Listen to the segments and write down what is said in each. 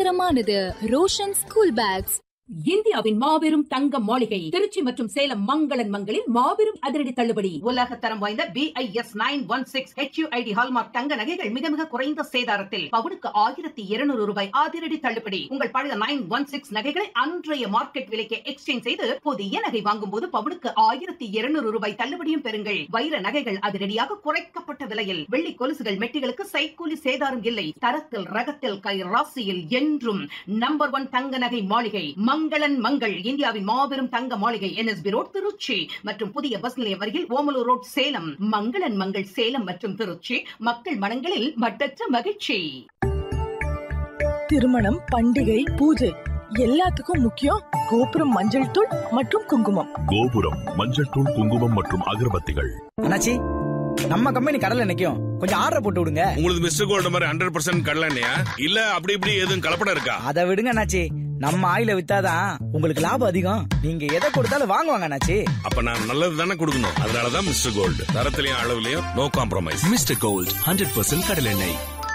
தரமானது Roshan school packs இந்தியாவின் மாபெரும் தங்க மாளிகை திருச்சி மற்றும் சேலம் மங்களன் மங்களில் மாபெரும் அதிரடி தள்ளுபடி உலக தரம் வாய்ந்த BIS nine one six HUID hallmark தங்க நகைகள் மிக மிக குறைந்த சேதாரத்தில் பவுனுக்கு ஆயிரத்தி இருநூறு ரூபாய் அதிரடி தள்ளுபடி உங்கள் பழைய நைன் ஒன் சிக்ஸ் நகைகளை அன்றைய மார்க்கெட் விலைக்கு எக்ஸ்சேஞ்ச் செய்து புதிய நகை வாங்கும் போது பவுனுக்கு ஆயிரத்தி இருநூறு ரூபாய் தள்ளுபடியும் பெறுங்கள் வைர நகைகள் அதிரடியாக குறைக்கப்பட்ட விலையில் வெள்ளி கொலுசுகள் மெட்டிகளுக்கு சைக்கூலி சேதாரம் இல்லை தரத்தில் ரகத்தில் கை ராசியில் என்றும் நம்பர் ஒன் தங்க நகை மாளிகை மங்களன் மங்கள் இந்தியாவின் மாபெரும் தங்க மாளிகை என்எஸ்பி ரோட் திருச்சி மற்றும் புதிய பஸ் நிலையம் அருகில் ஓமலூர் ரோட் சேலம் மங்களன் மங்கள் சேலம் மற்றும் திருச்சி மக்கள் மனங்களில் மட்டற்ற மகிழ்ச்சி திருமணம் பண்டிகை பூஜை எல்லாத்துக்கும் முக்கியம் கோபுரம் மஞ்சள் தூள் மற்றும் குங்குமம் கோபுரம் மஞ்சள் தூள் குங்குமம் மற்றும் அகர்பத்திகள் அண்ணாச்சி நம்ம கம்பெனி கடல்ல நிக்கும் கொஞ்சம் ஆர்டர் போட்டு விடுங்க உங்களுக்கு மிஸ்டர் கோல்டு மாதிரி ஹண்ட்ரட் பர்சன்ட் கடலண்ணையா இல்ல அப்படி இப்படி எதுவும் கலப்படம் இருக்கா அதை விடுங்க அண்ணாச்சி நம்ம ஆயில வித்தாதான் உங்களுக்கு லாபம் அதிகம் நீங்க எதை கொடுத்தாலும் வாங்குவாங்க அண்ணாச்சி அப்ப நான் நல்லது தானே கொடுக்கணும் அதனாலதான் மிஸ்டர் கோல்டு தரத்திலையும் அளவுலயும் no compromise mister Gold hundred percent கடலெண்ணெய்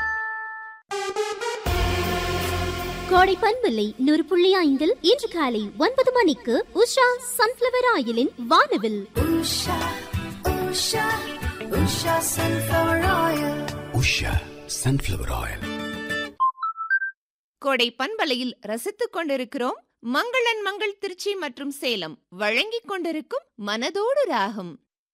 கோடை பண்பில்லை நூறு புள்ளி ஐந்தில் இன்று காலை ஒன்பது மணிக்கு உஷா சன்ஃபிளவர் ஆயிலின் வானவில் உஷா சன்ஃபிளவர் ஆயில் கோடை பண்பலையில் ரசித்துக் கொண்டிருக்கிறோம் மங்களன் மங்கள் திருச்சி மற்றும் சேலம் வழங்கிக் கொண்டிருக்கும் மனதோடு ராகம்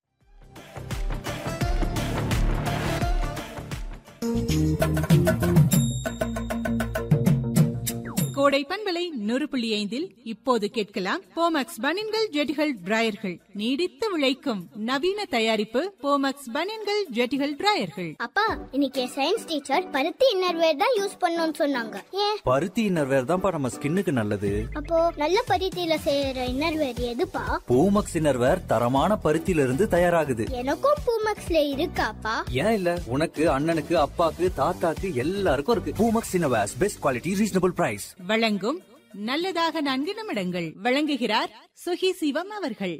கோடை பண்பலை நூறு புள்ளி ஐந்தில் இப்போது கேட்கலாம் போமக்ஸ் பனின்கள் ஜெட்டிகள் டிராயர்கள் நீடித்து உழைக்கும் நவீன தயாரிப்பு போமக்ஸ் பனின்கள் ஜெட்டிகள் டிராயர்கள் அப்பா இன்னைக்கு சயின்ஸ் டீச்சர் பருத்தி இன்னர்வேர் தான் யூஸ் பண்ணணும்னு சொன்னாங்க ஏன் பருத்தி இன்னர்வேர் தான்ப்பா நம்ம ஸ்கின்னுக்கு நல்லது அப்போ நல்ல பருத்தியில செய்யற இன்னர்வேர் எதுப்பா பூமக்ஸ் இன்னர்வேர் தரமான பருத்தியில இருந்து தயாராகுது எனக்கும் பூமக்ஸ்ல இருக்காப்பா ஏன் இல்ல உனக்கு அண்ணனுக்கு அப்பாக்கு தாத்தாக்கு எல்லாருக்கும் இருக்கு Poomex innerwears best quality reasonable price வழங்கும் நல்லதாக நான்கு நிமிடங்கள் வழங்குகிறார் சுகி சிவம் அவர்கள்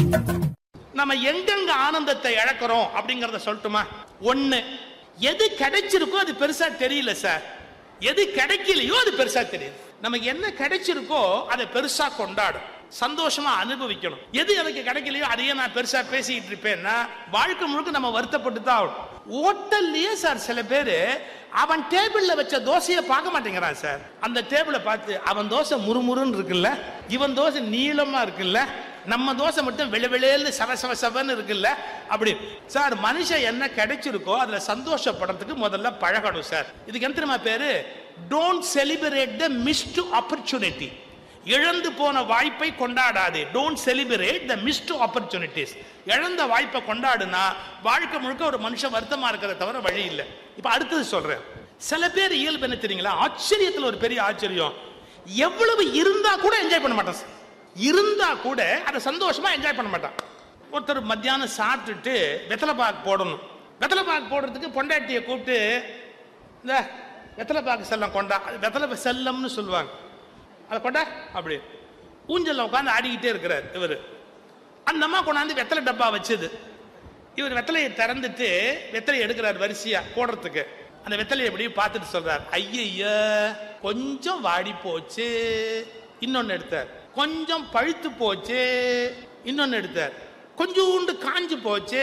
நம்ம எங்கெங்க ஆனந்தத்தை இழக்கிறோம் அப்படிங்கறத சொல்லட்டுமா ஒண்ணு எது கிடைச்சிருக்கோ அது பெருசா தெரியல சார் எது கிடைக்கலையோ அது பெருசா தெரியுது நமக்கு என்ன கிடைச்சிருக்கோ அதை பெருசா கொண்டாடும் சந்தோஷமா அனுபவிக்கணும் எது எனக்கு கிடைக்கலையோ அதையே நான் பெருசா பேசிக்கிட்டு இருப்பேன்னா வாழ்க்கை முழுக்க நம்ம வருத்தப்பட்டு தான் ஆகணும் ஹோட்டல்லயே சார் சில பேரு அவன் டேபிள்ல வச்ச தோசையை பார்க்க மாட்டேங்கிறான் சார் அந்த டேபிளை பார்த்து அவன் தோசை முறுமுறுன்னு இருக்குல்ல இவன் தோசை நீளமா இருக்குல்ல நம்ம தோசை மட்டும் வெள வெளியேன்னு சவ சவ சவன்னு இருக்குல்ல அப்படி சார் மனுஷன் என்ன கிடைச்சிருக்கோ அதுல சந்தோஷப்படுறதுக்கு முதல்ல பழகணும் சார் இதுக்கு என்ன தெரியுமா பேரு don't celebrate the missed opportunity இழந்து போன வாய்ப்பை கொண்டாடாதே don't celebrate the missed opportunities இழந்த வாய்ப்பை கொண்டாடுனா வாழ்க்கை முழுக்க ஒரு மனுஷன் வருத்தமா இருக்கிறத தவிர வழி இல்லை இப்ப அடுத்தது சொல்றேன் சில பேர் இயல்பு என்ன தெரியுங்களா ஆச்சரியத்துல ஒரு பெரிய ஆச்சரியம் எவ்வளவு இருந்தா கூட என்ஜாய் பண்ண மாட்டான் சார். இருந்தா கூட அதை சந்தோஷமா என்ஜாய் பண்ண மாட்டான் ஒருத்தர் மத்தியானம் சாப்பிட்டுட்டு வெத்தலை பாக்கு போடணும் வெத்தலை பாக்கு போடுறதுக்கு பொண்டாட்டியை கூப்பிட்டு இந்த வெத்தலை பாக்கு செல்லம் கொண்டா அது வெத்தலை செல்லம்னு சொல்லுவாங்க அதை கொண்டா அப்படி ஊஞ்சல்ல உட்காந்து ஆடிக்கிட்டே இருக்கிறார் இவர் அந்த அம்மா கொண்டாந்து வெத்தலை டப்பா வச்சது இவர் வெத்தலையை திறந்துட்டு வெத்தலையை எடுக்கிறார் வரிசையா போடுறதுக்கு அந்த வெத்தலையை எப்படி பார்த்துட்டு சொல்றார் ஐயய்ய கொஞ்சம் வாடி போச்சு இன்னொன்னு எடுத்தார் கொஞ்சம் பழுத்து போச்சு இன்னொன்னு எடுத்தார் கொஞ்சோண்டு காஞ்சு போச்சு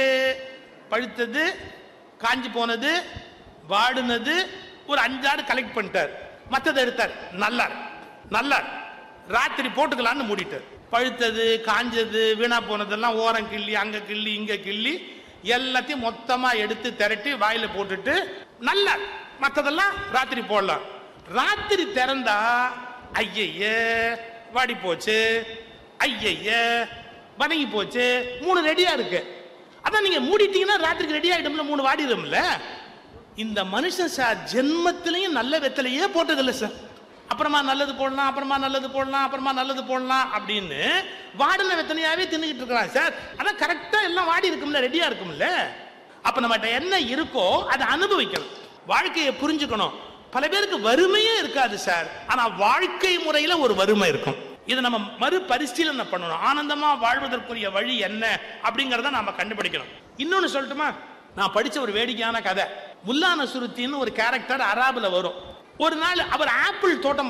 பழுத்தது காஞ்சு போனது வாடுனது ஒரு அஞ்சாறு கலெக்ட் பண்ணிட்டார் மற்றதை எடுத்தார் நல்லா இருக்கு. நல்லா இருக்கு. ராத்திரி போட்டுக்கலாம்னு மூடிட்டார் பழுத்தது காஞ்சது வீணா போனதெல்லாம் ஓரம் கிள்ளி அங்க கிள்ளி இங்க கிள்ளி எல்லாத்தையும் மொத்தமா எடுத்து திரட்டி வாயில போட்டுட்டு நல்லா இருக்கு. மத்ததெல்லாம் ராத்திரி போடலாம் ராத்திரி திறந்தா ஐயய்ய வாடி போச்சு ஐயய்ய வணங்கி போச்சு மூணு ரெடியா இருக்கு அதான் நீங்க மூடிட்டீங்கன்னா ராத்திரிக்கு ரெடி ஆயிடும்ல மூணு வாடிடும்ல இந்த மனுஷன் சார் ஜென்மத்திலையும் நல்ல வெத்தலையே போட்டதில்லை சார் அப்புறமா நல்லது போடலாம் அப்புறமா நல்லது போடலாம் அப்புறமா நல்லது போடலாம் அப்படின்னு வாடின வெத்தனையாவே தின்னுகிட்டு இருக்கிறான் சார் ஆனா கரெக்டா எல்லாம் வாடி இருக்கும்ல ரெடியா இருக்கும்ல அப்ப நம்மகிட்ட என்ன இருக்கோ அதை அனுபவிக்கணும் வாழ்க்கையை புரிஞ்சுக்கணும் பல பேருக்கு வறுமையே இருக்காது சார் ஆனா வாழ்க்கை முறையில ஒரு வறுமை இருக்கும் இதை நம்ம மறு பரிசீலனை பண்ணணும் ஆனந்தமா வாழ்வதற்குரிய வழி என்ன அப்படிங்கறத நாம கண்டுபிடிக்கணும் இன்னொன்னு சொல்லட்டுமா நான் படிச்ச ஒரு வேடிக்கையான கதை முல்லா நசுருத்தின்னு ஒரு கேரக்டர் அராபுல வரும் ஒரு நாள் அவர் ஆப்பிள் தோட்டம்